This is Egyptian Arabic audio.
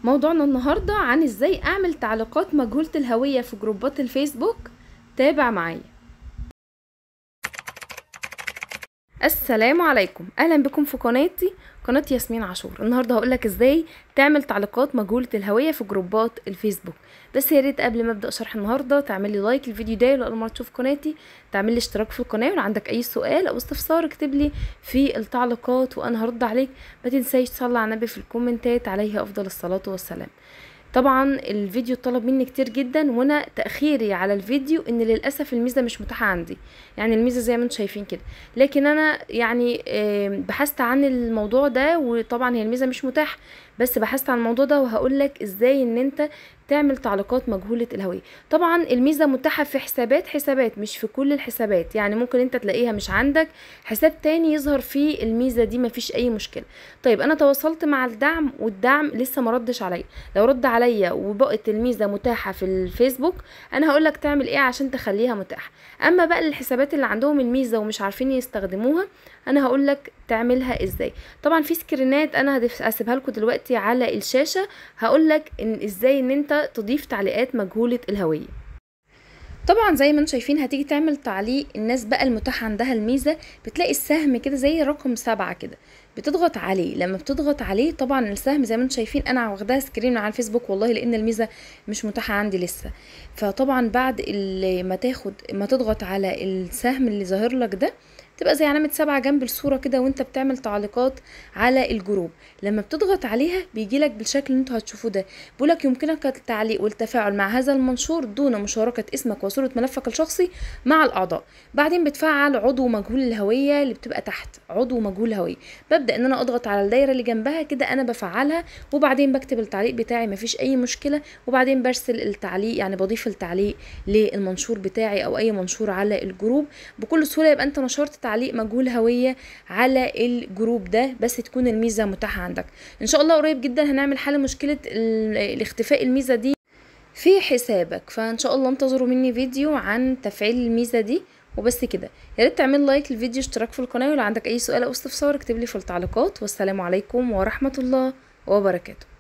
موضوعنا النهاردة عن ازاي اعمل تعليقات مجهولة الهوية في جروبات الفيسبوك تابع معايا السلام عليكم اهلا بكم في قناتي قناة ياسمين عاشور النهاردة هقولك ازاي تعمل تعليقات مجهولة الهوية في جروبات الفيسبوك بس يا ريت قبل ما ابدا شرح النهارده تعمل لي لايك للفيديو ده لو اول مره تشوف قناتي تعمل لي اشتراك في القناه ولو عندك اي سؤال او استفسار اكتب لي في التعليقات وانا هرد عليك ما تنساش تصلي على النبي في الكومنتات عليه افضل الصلاه والسلام طبعا الفيديو طلب مني كتير جدا وانا تاخيري على الفيديو ان للاسف الميزه مش متاحه عندي يعني الميزه زي ما انتم شايفين كده لكن انا يعني بحثت عن الموضوع ده وطبعا هي الميزه مش متاحه بس بحثت عن الموضوع ده وهقول لك ازاي ان انت تعمل تعليقات مجهولة الهوية طبعا الميزة متاحة في حسابات حسابات مش في كل الحسابات يعني ممكن انت تلاقيها مش عندك حساب تاني يظهر فيه الميزة دي مفيش اي مشكلة طيب انا تواصلت مع الدعم والدعم لسه مردش عليا لو رد عليا وبقت الميزة متاحة في الفيسبوك انا هقولك تعمل ايه عشان تخليها متاحة اما بقى الحسابات اللي عندهم الميزة ومش عارفين يستخدموها انا هقولك تعملها ازاي طبعا في سكرينات انا هسيبها لكم دلوقتي على الشاشه هقولك ان ازاي ان انت تضيف تعليقات مجهوله الهويه طبعا زي ما انتم شايفين هتيجي تعمل تعليق الناس بقى المتاح عندها الميزه بتلاقي السهم كده زي رقم سبعة كده بتضغط عليه لما بتضغط عليه طبعا السهم زي ما انتم شايفين انا واخداها سكرين على الفيسبوك والله لان الميزه مش متاحه عندي لسه فطبعا بعد ما تاخد ما تضغط على السهم اللي ظاهر لك ده تبقى زي علامة سبعة جنب الصورة كده وانت بتعمل تعليقات على الجروب لما بتضغط عليها بيجيلك بالشكل اللي انتوا هتشوفوه ده بيقولك يمكنك التعليق والتفاعل مع هذا المنشور دون مشاركة اسمك وصورة ملفك الشخصي مع الأعضاء بعدين بتفعل عضو مجهول الهوية اللي بتبقى تحت عضو مجهول الهوية ببدأ ان انا اضغط على الدايرة اللي جنبها كده انا بفعلها وبعدين بكتب التعليق بتاعي مفيش اي مشكلة وبعدين برسل التعليق يعني بضيف التعليق للمنشور بتاعي او اي منشور على الجروب بكل سهولة يبقى انت نشرت تعليق مجهول هوية على الجروب ده بس تكون الميزة متاحة عندك ان شاء الله قريب جدا هنعمل حل مشكلة الاختفاء الميزة دي في حسابك فان شاء الله انتظروا مني فيديو عن تفعيل الميزة دي وبس كده يا ريت تعمل لايك للفيديو اشتراك في القناة ولو عندك اي سؤال او استفسار اكتب لي في التعليقات والسلام عليكم ورحمة الله وبركاته